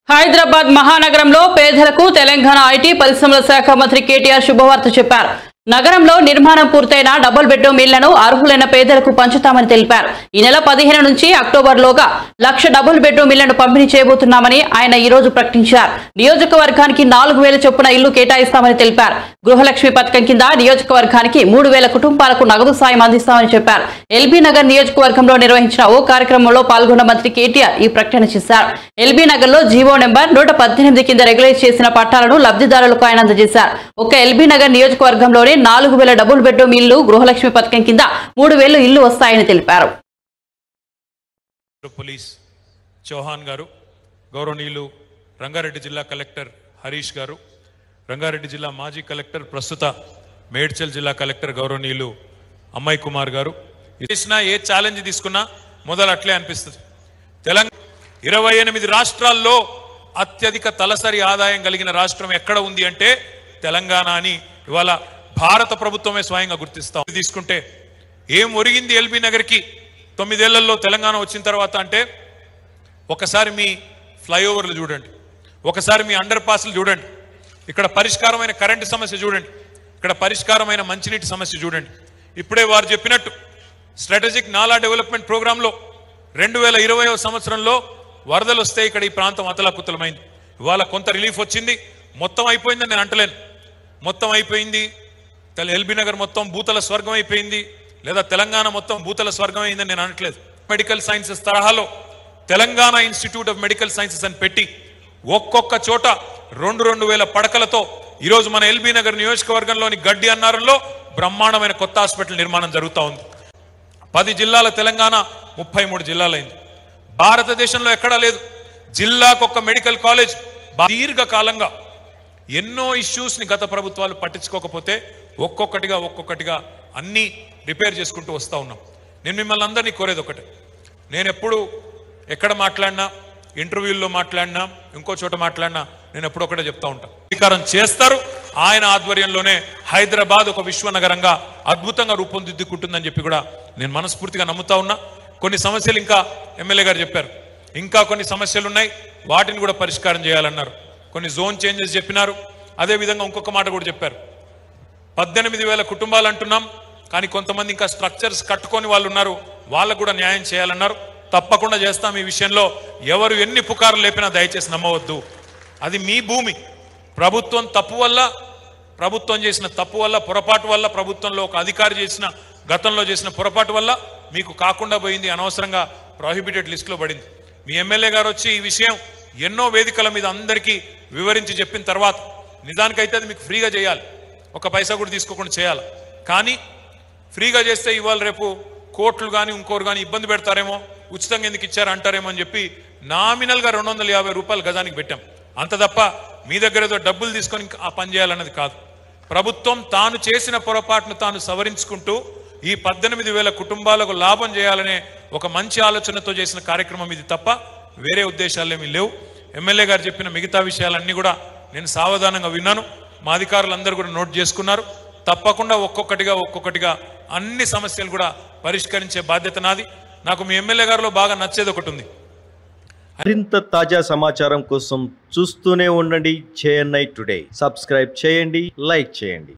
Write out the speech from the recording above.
హైదరాబాద్ మహానగరంలో పేదలకు తెలంగాణ ఐటీ పరిశ్రమల శాఖ మంత్రి కేటీఆర్ శుభవార్త చెప్పారు నగరంలో నిర్మాణం పూర్తయిన డబుల్ బెడ్రూమ్ ఇళ్లను అర్హులైన పేదలకు పంచుతామని తెలిపారు ఈ నెల పదిహేను నుంచి అక్టోబర్ లోగా లక్ష డబుల్ బెడ్రూమ్ ఇళ్లను పంపిణీ చేయబోతున్నామని ఆయన ఈ రోజు ప్రకటించారు నియోజకవర్గానికి నాలుగు వేల చొప్పున ఇల్లు కేటాయిస్తామని తెలిపారు గృహలక్ష్మి పథకం కింద నియోజకవర్గానికి మూడు వేల కుటుంబాలకు నగదు సాయం అందిస్తామని చెప్పారు ఎల్బీ నగర్ నియోజకవర్గంలో నిర్వహించిన ఓ కార్యక్రమంలో పాల్గొన్న మంత్రి కేటీఆర్ ఈ ప్రకటన చేశారు ఎల్బీ నగర్ లో జీవో నెంబర్ నూట పద్దెనిమిది కింద రెగ్యులేట్ చేసిన పట్టాలను లబ్ధిదారులకు ఆయన అందజేశారు ఒక ఎల్బీ నగర్ నియోజకవర్గంలోనే నాలుగు వేల డబుల్ బెడ్రూమ్ ఇల్లు గృహలక్ష్మి పథకం కింద మూడు వేలు ఇల్లు వస్తాయని తెలిపారు పోలీస్ చౌహాన్ గారు గౌరవనీయులు రంగారెడ్డి జిల్లా కలెక్టర్ హరీష్ గారు రంగారెడ్డి జిల్లా మాజీ కలెక్టర్ ప్రస్తుత మేడ్చల్ జిల్లా కలెక్టర్ గౌరవనీయులు అమ్మాయి కుమార్ గారు చేసినా ఏ ఛాలెంజ్ తీసుకున్నా మొదలు అట్లే అనిపిస్తుంది తెలంగాణ ఇరవై ఎనిమిది రాష్ట్రాల్లో అత్యధిక తలసరి ఆదాయం కలిగిన రాష్ట్రం ఎక్కడ ఉంది అంటే తెలంగాణ అని ఇవాళ భారత ప్రభుత్వమే స్వయంగా గుర్తిస్తాం తీసుకుంటే ఏం ఒరిగింది ఎల్బీ నగర్కి తొమ్మిదేళ్లలో తెలంగాణ వచ్చిన తర్వాత అంటే ఒకసారి మీ ఫ్లైఓవర్లు చూడండి ఒకసారి మీ అండర్ పాస్లు చూడండి ఇక్కడ పరిష్కారమైన కరెంటు సమస్య చూడండి ఇక్కడ పరిష్కారమైన మంచినీటి సమస్య చూడండి ఇప్పుడే వారు చెప్పినట్టు స్ట్రాటజిక్ నాలా డెవలప్మెంట్ ప్రోగ్రాంలో రెండు వేల ఇరవై సంవత్సరంలో వరదలు వస్తే ఇక్కడ ఈ ప్రాంతం అతలాకుతలమైంది ఇవాళ కొంత రిలీఫ్ వచ్చింది మొత్తం అయిపోయిందని నేను అంటలేను మొత్తం అయిపోయింది తెల- ఎల్బీ నగర్ మొత్తం భూతల స్వర్గం అయిపోయింది లేదా తెలంగాణ మొత్తం భూతల స్వర్గం అయిందని నేను అనట్లేదు మెడికల్ సైన్సెస్ తరహాలో Telangana institute of medical sciences అని పెట్టి ఒక్కొక్క చోట రెండు రెండు వేల పడకలతో ఈరోజు మన ఎల్బీ నగర్ నియోజకవర్గంలోని గడ్డి అన్నారంలో బ్రహ్మాండమైన కొత్త హాస్పిటల్ నిర్మాణం జరుగుతూ ఉంది పది జిల్లాల తెలంగాణ ముప్పై మూడు జిల్లాలైంది భారతదేశంలో ఎక్కడా లేదు జిల్లాకు ఒక మెడికల్ కాలేజ్ బా- దీర్ఘకాలంగా ఎన్నో ఇష్యూస్ ని గత ప్రభుత్వాలు పట్టించుకోకపోతే ఒక్కొక్కటిగా ఒక్కొక్కటిగా అన్ని రిపేర్ చేసుకుంటూ వస్తా ఉన్నాం నేను మిమ్మల్ని అందరినీ కోరేది ఒకటే నేను ఎప్పుడు ఎక్కడ మాట్లాడినా ఇంటర్వ్యూల్లో మాట్లాడినా ఇంకో చోట మాట్లాడినా నేను ఎప్పుడు ఒకటే చెప్తా ఉంటాను అధికారం చేస్తారు ఆయన ఆధ్వర్యంలోనే హైదరాబాద్ ఒక విశ్వనగరంగా అద్భుతంగా రూపొందిద్దుకుంటుందని చెప్పి కూడా నేను మనస్ఫూర్తిగా నమ్ముతా ఉన్నా కొన్ని సమస్యలు ఇంకా ఎమ్మెల్యే గారు చెప్పారు ఇంకా కొన్ని సమస్యలు ఉన్నాయి వాటిని కూడా పరిష్కారం చేయాలన్నారు కొన్ని జోన్ చేంజెస్ చెప్పినారు అదే విధంగా ఇంకొక మాట కూడా చెప్పారు పద్దెనిమిది వేల కుటుంబాలు అంటున్నాం కానీ కొంతమంది ఇంకా స్ట్రక్చర్స్ కట్టుకొని వాళ్ళు ఉన్నారు వాళ్ళకు కూడా న్యాయం చేయాలన్నారు తప్పకుండా చేస్తాం ఈ విషయంలో ఎవరు ఎన్ని పుకార్లు లేపినా దయచేసి నమ్మవద్దు అది మీ భూమి ప్రభుత్వం తప్పు వల్ల ప్రభుత్వం చేసిన తప్పు వల్ల పొరపాటు వల్ల ప్రభుత్వంలో ఒక అధికారి చేసిన గతంలో చేసిన పొరపాటు వల్ల మీకు కాకుండా పోయింది అనవసరంగా ప్రాహిబిటెడ్ లిస్టులో పడింది మీ ఎమ్మెల్యే గారు వచ్చి ఈ విషయం ఎన్నో వేదికల మీద అందరికీ వివరించి చెప్పిన తర్వాత నిజానికైతే అది మీకు ఫ్రీగా చేయాలి ఒక పైసా కూడా తీసుకోకుండా చేయాలి కానీ ఫ్రీగా చేస్తే ఇవాళ రేపు కోట్లు కానీ ఇంకోరు కానీ ఇబ్బంది పెడతారేమో ఉచితంగా ఎందుకు ఇచ్చారు అంటారేమో అని చెప్పి నామినల్గా రెండు వందల యాభై రూపాయలు గజానికి పెట్టాం అంత తప్ప మీ దగ్గర ఏదో డబ్బులు తీసుకొని ఇంకా ఆ పని చేయాలన్నది కాదు ప్రభుత్వం తాను చేసిన పొరపాటును తాను సవరించుకుంటూ ఈ పద్దెనిమిది వేల కుటుంబాలకు లాభం చేయాలనే ఒక మంచి ఆలోచనతో చేసిన కార్యక్రమం ఇది తప్ప వేరే ఉద్దేశాలు ఏమీ లేవు ఎమ్మెల్యే గారు చెప్పిన మిగతా విషయాలన్నీ కూడా నేను సావధానంగా విన్నాను మా అధికారులందరూ కూడా నోట్ చేసుకున్నారు తప్పకుండా ఒక్కొక్కటిగా ఒక్కొక్కటిగా అన్ని సమస్యలు కూడా పరిష్కరించే బాధ్యత నాది నాకు మీ ఎమ్మెల్యే గారిలో బాగా నచ్చేది ఒకటి ఉంది మరింత తాజా సమాచారం కోసం చూస్తూనే ఉండండి చేఎన్ఐ టుడే సబ్స్క్రైబ్ చేయండి లైక్ చేయండి